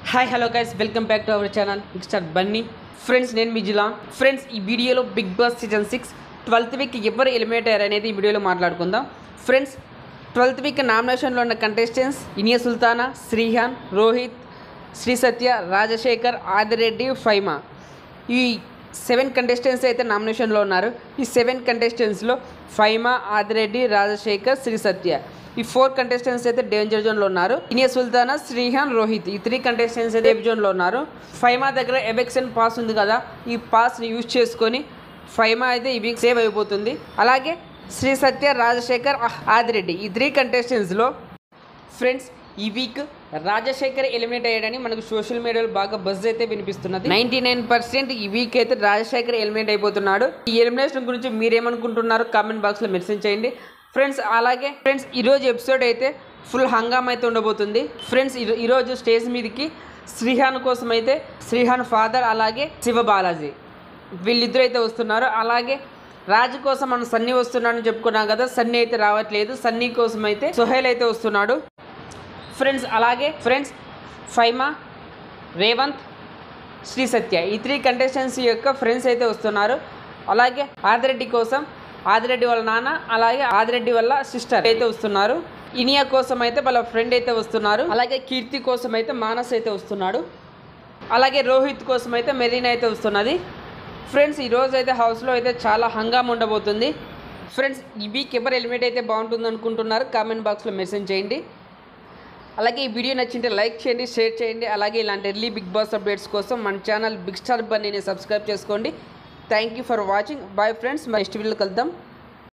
hi hello guys welcome back to our channel mister Bunny friends నేను మీ జిలా friends ఈ వీడియోలో Bigg Boss season six twelfth week ఎవరు ఎలిమినేట్ అయ్యారు అనేది ఈ వీడియోలో మాట్లాడుకుందాం ఫ్రెండ్స్ ట్వెల్త్ వీక్ నామినేషన్లో ఉన్న కంటెస్టెంట్స్ ఇనియా సుల్తానా శ్రీహాన్ రోహిత్ శ్రీ సత్య రాజశేఖర్ ఆదిరెడ్డి ఫైమా ఈ సెవెన్ కంటెస్టెంట్స్ అయితే నామినేషన్లో ఉన్నారు ఈ సెవెన్ కంటెస్టెంట్స్లో ఫైమా ఆదిరెడ్డి రాజశేఖర్ శ్రీ సత్య ఈ ఫోర్ కంటెస్టెంట్స్ అయితే డేంజర్ జోన్లో ఉన్నారు ఇనియా సుల్తానా శ్రీహాన్ రోహిత్ ఈ త్రీ కంటెస్టెంట్స్ అయితే డేంజర్ జోన్లో ఉన్నారు ఫైమా దగ్గర ఎబెక్సన్ పాస్ ఉంది కదా ఈ పాస్ని యూజ్ చేసుకొని ఫైమా అయితే ఈ వీక్ సేవ్ అయిపోతుంది అలాగే శ్రీ సత్య రాజశేఖర్ ఆదిరెడ్డి ఈ త్రీ కంటెస్టెంట్స్లో ఫ్రెండ్స్ ఈ వీక్ రాజశేఖర్ ఎలిమినేట్ అయ్యాడని మనకు సోషల్ మీడియాలో బాగా బజ్ అయితే వినిపిస్తున్నది నైన్టీ నైన్ పర్సెంట్ ఈ వీక్ అయితే రాజశేఖర్ ఎలిమినేట్ అయిపోతున్నాడు ఈ ఎలిమినేషన్ గురించి మీరేమనుకుంటున్నారో కామెంట్ బాక్స్లో మెన్షన్ చేయండి ఫ్రెండ్స్ అలాగే ఫ్రెండ్స్ ఈరోజు ఎపిసోడ్ అయితే ఫుల్ హంగామా అయితే ఉండబోతుంది ఫ్రెండ్స్ ఈ- ఈరోజు స్టేజ్ మీదకి శ్రీహాన్ కోసం అయితే శ్రీహాన్ ఫాదర్ అలాగే శివ బాలాజీ వీళ్ళిద్దరు అయితే వస్తున్నారు అలాగే రాజు కోసం మనం సన్నీ వస్తున్నాడని చెప్పుకున్నాం కదా సన్నీ అయితే రావట్లేదు సన్నీ కోసం అయితే సుహేల్ అయితే వస్తున్నాడు ఫ్రెండ్స్ అలాగే ఫ్రెండ్స్ ఫైమా రేవంత్ శ్రీ సత్య ఈ త్రీ కంటెస్టెంట్స్ యొక్క ఫ్రెండ్స్ అయితే వస్తున్నారు అలాగే ఆదిరెడ్డి కోసం ఆదిరెడ్డి వాళ్ళ నాన్న అలాగే ఆదిరెడ్డి వాళ్ళ సిస్టర్ అయితే వస్తున్నారు ఇనియా కోసం అయితే వాళ్ళ ఫ్రెండ్ అయితే వస్తున్నారు అలాగే కీర్తి కోసం అయితే మానస్ అయితే వస్తున్నాడు అలాగే రోహిత్ కోసం అయితే మెరీనా అయితే వస్తున్నది ఫ్రెండ్స్ ఈ రోజు అయితే హౌస్లో అయితే చాలా హంగామా ఉండబోతుంది ఫ్రెండ్స్ ఈ వీక్ ఎవరు ఎలిమినేట్ అయితే బాగుంటుంది అనుకుంటున్నారు కామెంట్ బాక్స్లో మెసేజ్ చేయండి అలాగే ఈ వీడియో నచ్చింటే లైక్ చేయండి షేర్ చేయండి అలాగే ఇలాంటి ఎర్లీ బిగ్ బాస్ అప్డేట్స్ కోసం మన ఛానల్ బిగ్ స్టార్ బన్నీని సబ్స్క్రైబ్ చేసుకోండి thank you for watching bye friends next వీడియోలో కలుద్దాం